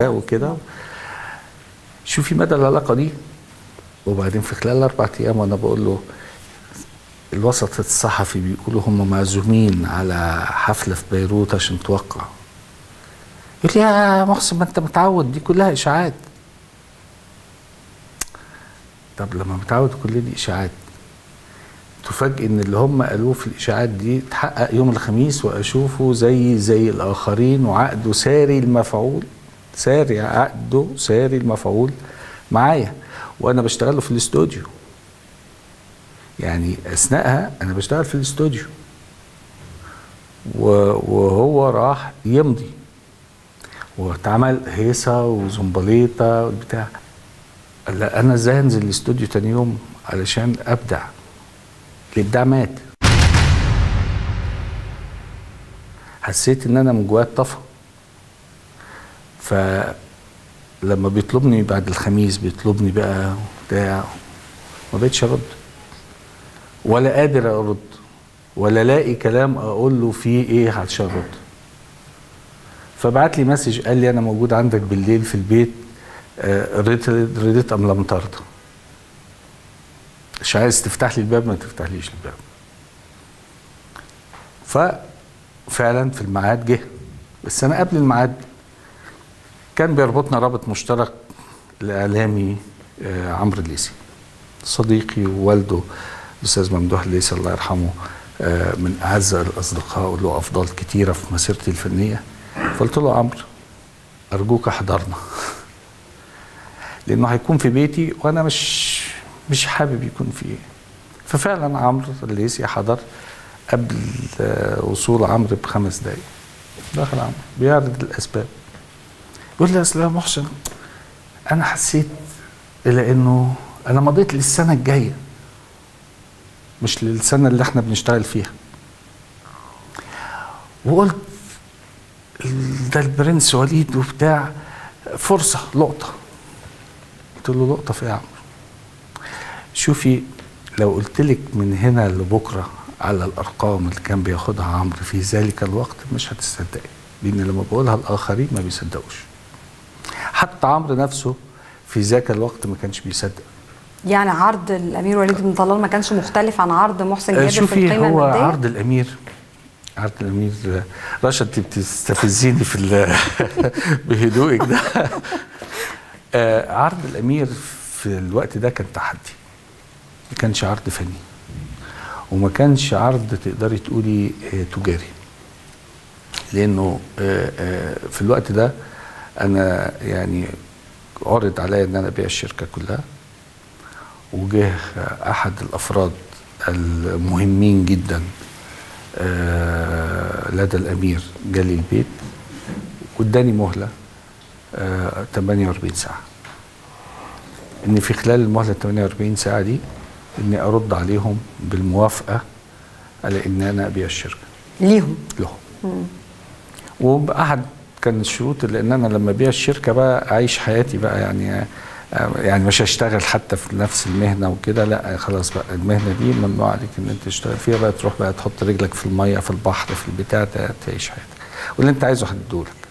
وكده شوفي مدى العلاقه دي وبعدين في خلال اربع ايام وانا بقول له الوسط الصحفي بيقولوا هم معزومين على حفله في بيروت عشان توقع يقول لي يا محسن ما انت متعود دي كلها اشاعات طب لما متعود كل دي اشاعات تفاجئ ان اللي هم قالوه في الاشاعات دي اتحقق يوم الخميس واشوفه زي زي الاخرين وعقده ساري المفعول ساري عقده ساري المفعول معايا وانا بشتغل له في الاستوديو يعني اثناءها انا بشتغل في الاستوديو و- وهو راح يمضي واتعمل هيصه وزنبليطه وبتاع لا انا ازاي انزل الاستوديو تاني يوم علشان ابدع الابداع مات حسيت ان انا من جوايا اتطفى فلما بيطلبني بعد الخميس بيطلبني بقى بتاع ما بقتش ارد ولا قادر ارد ولا لاقي كلام اقول له فيه ايه عشان ارد فبعت لي مسج قال لي انا موجود عندك بالليل في البيت آه، رضيت رضيت ام لم ترضى مش عايز تفتح لي الباب ما تفتحليش الباب ففعلا في الميعاد جه بس انا قبل الميعاد كان بيربطنا رابط مشترك الاعلامي آه، عمرو الليثي صديقي ووالده الاستاذ ممدوح الليثي الله يرحمه آه، من اعز الاصدقاء وله افضال كتيره في مسيرتي الفنيه فقلت له عمرو ارجوك احضرنا لانه هيكون في بيتي وانا مش مش حابب يكون فيه ففعلا عمرو الليثي حضر قبل آه، وصول عمرو بخمس دقايق دخل عمرو بيعرض الاسباب يقول لي اصل يا محسن انا حسيت الى انه انا مضيت للسنه الجايه مش للسنه اللي احنا بنشتغل فيها وقلت ده البرنس وليد وبتاع فرصه لقطه قلت له لقطه في إيه يا عمرو شوفي لو قلت لك من هنا لبكره على الارقام اللي كان بياخدها عمرو في ذلك الوقت مش هتصدقي لان لما بقولها الاخرين ما بيصدقوش حتى عمرو نفسه في ذاك الوقت ما كانش بيصدق يعني عرض الامير وليد بن طلال ما كانش مختلف عن عرض محسن آه، جابر في شوفي القيمه هو الماديه عرض الامير عرض الامير آه، رشا انت بتستفزيني في ال- بهدوئك ده آه، عرض الامير في الوقت ده كان تحدي ما كانش عرض فني وما كانش عرض تقدري تقولي آه، تجاري لانه آه، آه، في الوقت ده انا يعني عرض عليا ان انا ابيع الشركه كلها وجه احد الافراد المهمين جدا آه، لدى الامير جالي البيت واداني مهله آه، 48 ساعه ان في خلال المهله 48 ساعه دي اني ارد عليهم بالموافقه على ان انا ابيع الشركه ليهم لهم وبأحد كان الشروط اللي ان انا لما ابيع الشركه بقى اعيش حياتي بقى يعني يعني مش هشتغل حتى في نفس المهنه وكده لا خلاص بقى المهنه دي ممنوع عليك ان انت تشتغل فيها بقى تروح بقى تحط رجلك في الميه في البحر في البتاع ده تعيش حياتك واللي انت عايزه هديهولك